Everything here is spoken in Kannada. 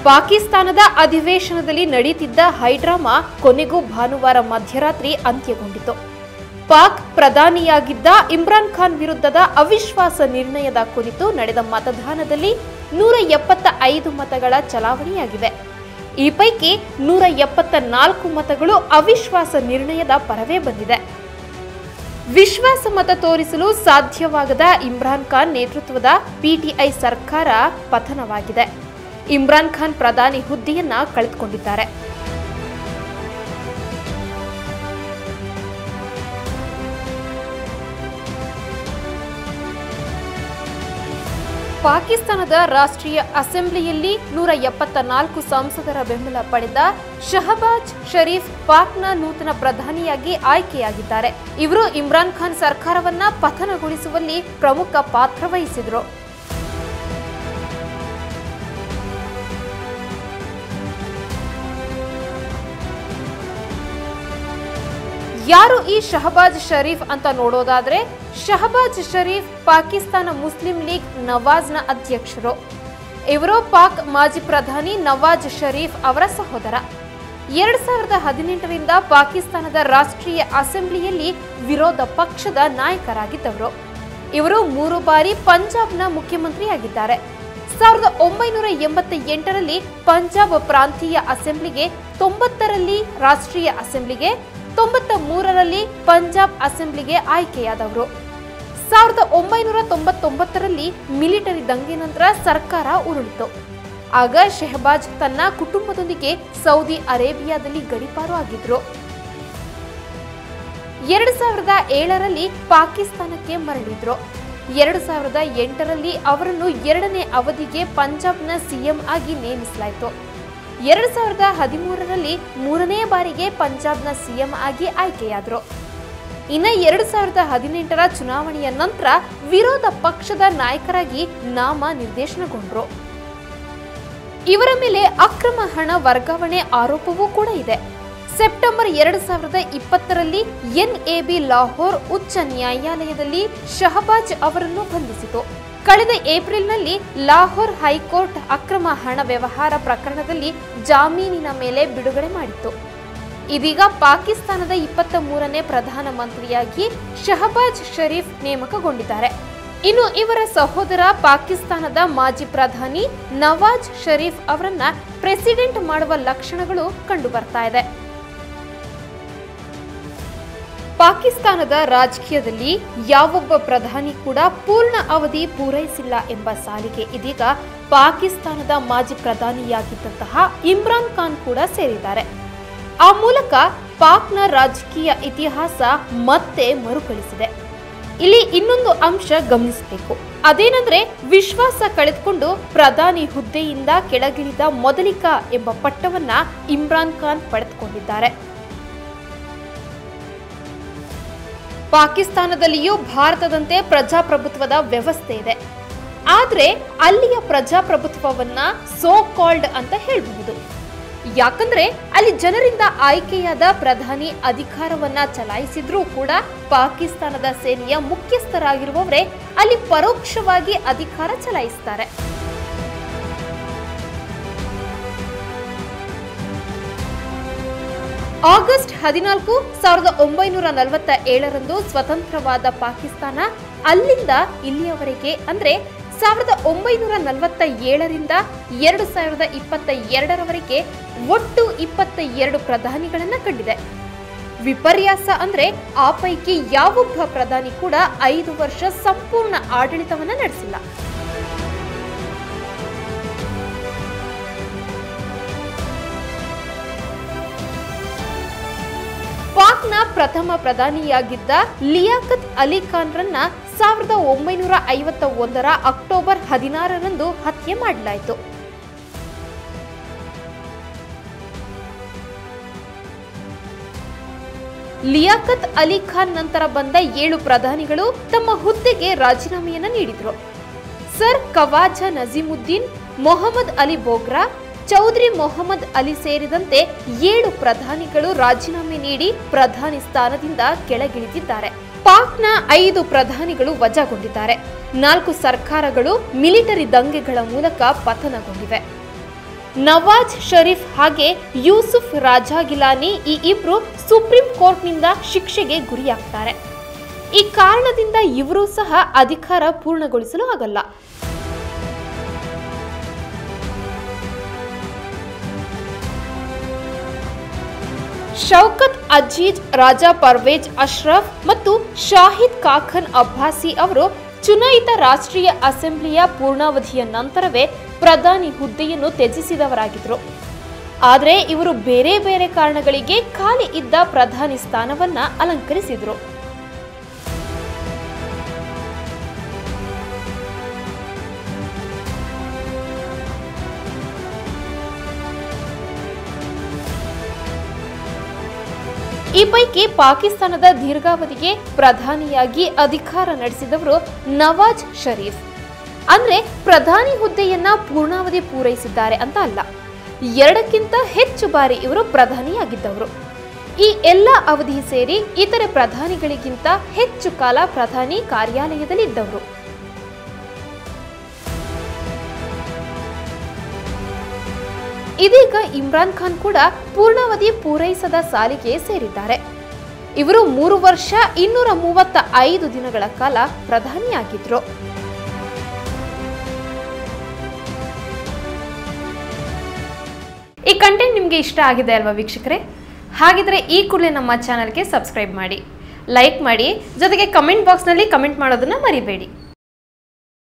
ಪಾಕಿಸ್ತಾನದ ಅಧಿವೇಶನದಲ್ಲಿ ನಡೀತಿದ್ದ ಹೈಡ್ರಾಮಾ ಕೊನೆಗೂ ಭಾನುವಾರ ಮಧ್ಯರಾತ್ರಿ ಅಂತ್ಯಗೊಂಡಿತು ಪಾಕ್ ಪ್ರಧಾನಿಯಾಗಿದ್ದ ಇಮ್ರಾನ್ ಖಾನ್ ವಿರುದ್ಧದ ಅವಿಶ್ವಾಸ ನಿರ್ಣಯದ ಕುರಿತು ನಡೆದ ಮತದಾನದಲ್ಲಿ ನೂರ ಎಪ್ಪತ್ತ ಐದು ಮತಗಳ ಚಲಾವಣೆಯಾಗಿವೆ ಈ ಪೈಕಿ ನೂರ ಎಪ್ಪತ್ತ ನಾಲ್ಕು ಮತಗಳು ಅವಿಶ್ವಾಸ ನಿರ್ಣಯದ ಪರವೇ ಬಂದಿದೆ ವಿಶ್ವಾಸ ಮತ ತೋರಿಸಲು ಸಾಧ್ಯವಾಗದ ಇಮ್ರಾನ್ ಖಾನ್ ನೇತೃತ್ವದ ಪಿಟಿಐ ಸರ್ಕಾರ ಪತನವಾಗಿದೆ ಇಮ್ರಾನ್ ಖಾನ್ ಪ್ರಧಾನಿ ಹುದ್ದೆಯನ್ನ ಕಳೆದುಕೊಂಡಿದ್ದಾರೆ ಪಾಕಿಸ್ತಾನದ ರಾಷ್ಟ್ರೀಯ ಅಸೆಂಬ್ಲಿಯಲ್ಲಿ ನೂರ ಎಪ್ಪತ್ತ ನಾಲ್ಕು ಸಂಸದರ ಬೆಂಬಲ ಪಡೆದ ಶಹಬಾಜ್ ಶರೀಫ್ ಪಾಕ್ನ ನೂತನ ಪ್ರಧಾನಿಯಾಗಿ ಆಯ್ಕೆಯಾಗಿದ್ದಾರೆ ಇವರು ಇಮ್ರಾನ್ ಖಾನ್ ಸರ್ಕಾರವನ್ನ ಪತನಗೊಳಿಸುವಲ್ಲಿ ಪ್ರಮುಖ ಪಾತ್ರ ವಹಿಸಿದ್ರು ಯಾರು ಈ ಶಹಬಾಜ್ ಶರೀಫ್ ಅಂತ ನೋಡೋದಾದ್ರೆ ಶಹಬಾಜ್ ಶರೀಫ್ ಪಾಕಿಸ್ತಾನ ಮುಸ್ಲಿಂ ಲೀಗ್ ನವಾಜ್ನ ಅಧ್ಯಕ್ಷರು ಇವರು ಪಾಕ್ ಮಾಜಿ ಪ್ರಧಾನಿ ನವಾಜ್ ಶರೀಫ್ ಅವರ ಸಹೋದರ ಎರಡ್ ಸಾವಿರದ ಹದಿನೆಂಟರಿಂದ ಪಾಕಿಸ್ತಾನದ ರಾಷ್ಟ್ರೀಯ ಅಸೆಂಬ್ಲಿಯಲ್ಲಿ ವಿರೋಧ ಪಕ್ಷದ ನಾಯಕರಾಗಿದ್ದವರು ಇವರು ಮೂರು ಬಾರಿ ಪಂಜಾಬ್ನ ಮುಖ್ಯಮಂತ್ರಿಯಾಗಿದ್ದಾರೆ ಸಾವಿರದ ಒಂಬೈನೂರ ಎಂಬತ್ತ ಎಂಟರಲ್ಲಿ ಪಂಜಾಬ್ ಪ್ರಾಂತೀಯ ಅಸೆಂಬ್ಲಿಗೆ ತೊಂಬತ್ತರಲ್ಲಿ ರಾಷ್ಟ್ರೀಯ ಅಸೆಂಬ್ಲಿಗೆ ತೊಂಬತ್ತ ಮೂರರಲ್ಲಿ ಪಂಜಾಬ್ ಅಸೆಂಬ್ಲಿಗೆ ಆಯ್ಕೆಯಾದವರು ಸಾವಿರದ ಒಂಬೈನೂರ ತೊಂಬತ್ತೊಂಬತ್ತರಲ್ಲಿ ಮಿಲಿಟರಿ ದಂಗೆ ನಂತರ ಸರ್ಕಾರ ಉರುಳಿತು ಆಗ ಶೆಹಬಾಜ್ ತನ್ನ ಕುಟುಂಬದೊಂದಿಗೆ ಸೌದಿ ಅರೇಬಿಯಾದಲ್ಲಿ ಗಡಿಪಾರು ಆಗಿದ್ರು ಎರಡು ಸಾವಿರದ ಏಳರಲ್ಲಿ ಪಾಕಿಸ್ತಾನಕ್ಕೆ ಮರಳಿದ್ರು ಎರಡು ಸಾವಿರದ ಎಂಟರಲ್ಲಿ ಅವರನ್ನು ಎರಡನೇ ಅವಧಿಗೆ ಪಂಜಾಬ್ನ ಸಿಎಂ ಆಗಿ ನೇಮಿಸಲಾಯಿತು ಎರಡು ಸಾವಿರದ ಹದಿಮೂರರಲ್ಲಿ ಮೂರನೇ ಬಾರಿಗೆ ಪಂಜಾಬ್ನ ಸಿಎಂ ಆಗಿ ಆಯ್ಕೆಯಾದರು ಇನ್ನು ಎರಡು ಸಾವಿರದ ಹದಿನೆಂಟರ ಚುನಾವಣೆಯ ನಂತರ ವಿರೋಧ ಪಕ್ಷದ ನಾಯಕರಾಗಿ ನಾಮ ನಿರ್ದೇಶನಗೊಂಡ್ರು ಇವರ ಮೇಲೆ ಅಕ್ರಮ ಹಣ ವರ್ಗಾವಣೆ ಆರೋಪವೂ ಕೂಡ ಇದೆ ಸೆಪ್ಟೆಂಬರ್ ಎರಡು ಸಾವಿರದ ಇಪ್ಪತ್ತರಲ್ಲಿ ಎನ್ಎಬಿ ಲಾಹೋರ್ ಉಚ್ಚ ನ್ಯಾಯಾಲಯದಲ್ಲಿ ಶಹಬಾಜ್ ಅವರನ್ನು ಬಂಧಿಸಿತು ಕಳೆದ ಏಪ್ರಿಲ್ನಲ್ಲಿ ಲಾಹೋರ್ ಹೈಕೋರ್ಟ್ ಅಕ್ರಮ ಹಣ ವ್ಯವಹಾರ ಪ್ರಕರಣದಲ್ಲಿ ಜಾಮೀನಿನ ಮೇಲೆ ಬಿಡುಗಡೆ ಮಾಡಿತ್ತು ಇದೀಗ ಪಾಕಿಸ್ತಾನದ ಇಪ್ಪತ್ತ ಮೂರನೇ ಪ್ರಧಾನಮಂತ್ರಿಯಾಗಿ ಶಹಬಾಜ್ ಶರೀಫ್ ನೇಮಕಗೊಂಡಿದ್ದಾರೆ ಇನ್ನು ಇವರ ಸಹೋದರ ಪಾಕಿಸ್ತಾನದ ಮಾಜಿ ಪ್ರಧಾನಿ ನವಾಜ್ ಶರೀಫ್ ಅವರನ್ನ ಪ್ರೆಸಿಡೆಂಟ್ ಮಾಡುವ ಲಕ್ಷಣಗಳು ಕಂಡು ಬರ್ತಾ ಇದೆ ಪಾಕಿಸ್ತಾನದ ರಾಜಕೀಯದಲ್ಲಿ ಯಾವೊಬ್ಬ ಪ್ರಧಾನಿ ಕೂಡ ಪೂರ್ಣ ಅವಧಿ ಪೂರೈಸಿಲ್ಲ ಎಂಬ ಸಾಲಿಗೆ ಇದೀಗ ಪಾಕಿಸ್ತಾನದ ಮಾಜಿ ಪ್ರಧಾನಿಯಾಗಿದ್ದಂತಹ ಇಮ್ರಾನ್ ಖಾನ್ ಕೂಡ ಸೇರಿದ್ದಾರೆ ಆ ಮೂಲಕ ಪಾಕ್ನ ರಾಜಕೀಯ ಇತಿಹಾಸ ಮತ್ತೆ ಮರುಕಳಿಸಿದೆ ಇಲ್ಲಿ ಇನ್ನೊಂದು ಅಂಶ ಗಮನಿಸಬೇಕು ಅದೇನೆಂದ್ರೆ ವಿಶ್ವಾಸ ಕಳೆದುಕೊಂಡು ಪ್ರಧಾನಿ ಹುದ್ದೆಯಿಂದ ಕೆಳಗಿಳಿದ ಮೊದಲಿಗ ಎಂಬ ಪಟ್ಟವನ್ನ ಇಮ್ರಾನ್ ಖಾನ್ ಪಡೆದುಕೊಂಡಿದ್ದಾರೆ ಪಾಕಿಸ್ತಾನದಲ್ಲಿಯೂ ಭಾರತದಂತೆ ಪ್ರಜಾಪ್ರಭುತ್ವದ ವ್ಯವಸ್ಥೆ ಇದೆ ಆದ್ರೆ ಅಲ್ಲಿಯ ಪ್ರಜಾಪ್ರಭುತ್ವವನ್ನ ಸೋ ಕಾಲ್ಡ್ ಅಂತ ಹೇಳಬಹುದು ಯಾಕಂದ್ರೆ ಅಲ್ಲಿ ಜನರಿಂದ ಆಯ್ಕೆಯಾದ ಪ್ರಧಾನಿ ಅಧಿಕಾರವನ್ನ ಚಲಾಯಿಸಿದ್ರೂ ಕೂಡ ಪಾಕಿಸ್ತಾನದ ಸೇನೆಯ ಮುಖ್ಯಸ್ಥರಾಗಿರುವವರೇ ಅಲ್ಲಿ ಪರೋಕ್ಷವಾಗಿ ಅಧಿಕಾರ ಚಲಾಯಿಸ್ತಾರೆ ಆಗಸ್ಟ್ ಹದಿನಾಲ್ಕು ಸಾವಿರದ ಒಂಬೈನೂರ ನಲವತ್ತ ಏಳರಂದು ಸ್ವತಂತ್ರವಾದ ಪಾಕಿಸ್ತಾನ ಅಲ್ಲಿಂದ ಇಲ್ಲಿಯವರೆಗೆ ಅಂದ್ರೆ ಸಾವಿರದ ಒಂಬೈನೂರ ನಲವತ್ತ ಏಳರಿಂದ ಎರಡು ಸಾವಿರದ ಇಪ್ಪತ್ತ ಎರಡರವರೆಗೆ ಒಟ್ಟು ಇಪ್ಪತ್ತ ಎರಡು ಪ್ರಧಾನಿಗಳನ್ನ ಕಂಡಿದೆ ವಿಪರ್ಯಾಸ ಅಂದ್ರೆ ಆ ಪೈಕಿ ಯಾವೊಬ್ಬ ಪ್ರಧಾನಿ ಕೂಡ ಐದು ವರ್ಷ ಸಂಪೂರ್ಣ ಆಡಳಿತವನ್ನ ನಡೆಸಿಲ್ಲ ಪಾಕ್ನ ಪ್ರಥಮ ಪ್ರಧಾನಿಯಾಗಿದ್ದ ಲಿಯಾಕತ್ ಅಲಿ ಖಾನ್ರನ್ನ ಸಾವಿರದ ಒಂಬೈನೂರ ಐವತ್ತ ಒಂದರ ಅಕ್ಟೋಬರ್ ಹದಿನಾರರಂದು ಹತ್ಯೆ ಮಾಡಲಾಯಿತು ಲಿಯಾಕತ್ ಅಲಿ ಖಾನ್ ನಂತರ ಬಂದ ಏಳು ಪ್ರಧಾನಿಗಳು ತಮ್ಮ ಹುದ್ದೆಗೆ ರಾಜೀನಾಮೆಯನ್ನ ನೀಡಿದ್ರು ಸರ್ ಕವಾಜ ನಜೀಮುದ್ದೀನ್ ಮೊಹಮ್ಮದ್ ಅಲಿ ಬೋಗ್ರಾ ಚೌಧರಿ ಮೊಹಮ್ಮದ್ ಅಲಿ ಸೇರಿದಂತೆ ಏಳು ಪ್ರಧಾನಿಗಳು ರಾಜೀನಾಮೆ ನೀಡಿ ಪ್ರಧಾನಿ ಸ್ಥಾನದಿಂದ ಕೆಳಗಿಳಿದಿದ್ದಾರೆ ಪಾಕ್ನ ಐದು ಪ್ರಧಾನಿಗಳು ವಜಾಗೊಂಡಿದ್ದಾರೆ ನಾಲ್ಕು ಸರ್ಕಾರಗಳು ಮಿಲಿಟರಿ ದಂಗೆಗಳ ಮೂಲಕ ಪತನಗೊಂಡಿವೆ ನವಾಜ್ ಶರೀಫ್ ಹಾಗೆ ಯೂಸುಫ್ ರಾಜಾ ಗಿಲಾನಿ ಈ ಇಬ್ರು ಸುಪ್ರೀಂ ಕೋರ್ಟ್ನಿಂದ ಶಿಕ್ಷೆಗೆ ಗುರಿಯಾಗ್ತಾರೆ ಈ ಕಾರಣದಿಂದ ಇವರು ಸಹ ಅಧಿಕಾರ ಪೂರ್ಣಗೊಳಿಸಲು ಆಗಲ್ಲ ಶೌಕತ್ ಅಜೀಜ್ ರಾಜಾ ಪರ್ವೇಜ್ ಅಶ್ರಫ್ ಮತ್ತು ಶಾಹಿದ್ ಕಾಖನ್ ಅಬ್ಬಾಸಿ ಅವರು ಚುನಾಯಿತ ರಾಷ್ಟ್ರೀಯ ಅಸೆಂಬ್ಲಿಯ ಪೂರ್ಣಾವಧಿಯ ನಂತರವೇ ಪ್ರಧಾನಿ ಹುದ್ದೆಯನ್ನು ತ್ಯಜಿಸಿದವರಾಗಿದ್ದರು ಆದರೆ ಇವರು ಬೇರೆ ಬೇರೆ ಕಾರಣಗಳಿಗೆ ಖಾಲಿ ಇದ್ದ ಪ್ರಧಾನಿ ಸ್ಥಾನವನ್ನ ಅಲಂಕರಿಸಿದರು ಈ ಪೈಕಿ ಪಾಕಿಸ್ತಾನದ ದೀರ್ಘಾವಧಿಗೆ ಪ್ರಧಾನಿಯಾಗಿ ಅಧಿಕಾರ ನಡೆಸಿದವರು ನವಾಜ್ ಶರೀಫ್ ಅಂದ್ರೆ ಪ್ರಧಾನಿ ಹುದ್ದೆಯನ್ನ ಪೂರ್ಣಾವಧಿ ಪೂರೈಸಿದ್ದಾರೆ ಅಂತ ಅಲ್ಲ ಎರಡಕ್ಕಿಂತ ಹೆಚ್ಚು ಬಾರಿ ಇವರು ಪ್ರಧಾನಿಯಾಗಿದ್ದವರು ಈ ಎಲ್ಲ ಅವಧಿ ಸೇರಿ ಇತರೆ ಪ್ರಧಾನಿಗಳಿಗಿಂತ ಹೆಚ್ಚು ಕಾಲ ಪ್ರಧಾನಿ ಕಾರ್ಯಾಲಯದಲ್ಲಿ ಇದ್ದವರು ಇದೀಗ ಇಮ್ರಾನ್ ಖಾನ್ ಕೂಡ ಪೂರ್ಣಾವಧಿ ಪೂರೈಸದ ಸಾಲಿಗೆ ಸೇರಿದ್ದಾರೆ ಇವರು ಮೂರು ವರ್ಷ ಇನ್ನೂರ ಮೂವತ್ತ ಐದು ದಿನಗಳ ಕಾಲ ಪ್ರಧಾನಿಯಾಗಿದ್ರು ಈ ಕಂಟೆಂಟ್ ನಿಮಗೆ ಇಷ್ಟ ಆಗಿದೆ ಅಲ್ವಾ ವೀಕ್ಷಕರೇ ಹಾಗಿದ್ರೆ ಈ ಕೂಡಲೇ ನಮ್ಮ ಚಾನಲ್ಗೆ ಸಬ್ಸ್ಕ್ರೈಬ್ ಮಾಡಿ ಲೈಕ್ ಮಾಡಿ ಜೊತೆಗೆ ಕಮೆಂಟ್ ಬಾಕ್ಸ್ನಲ್ಲಿ ಕಮೆಂಟ್ ಮಾಡೋದನ್ನ ಮರಿಬೇಡಿ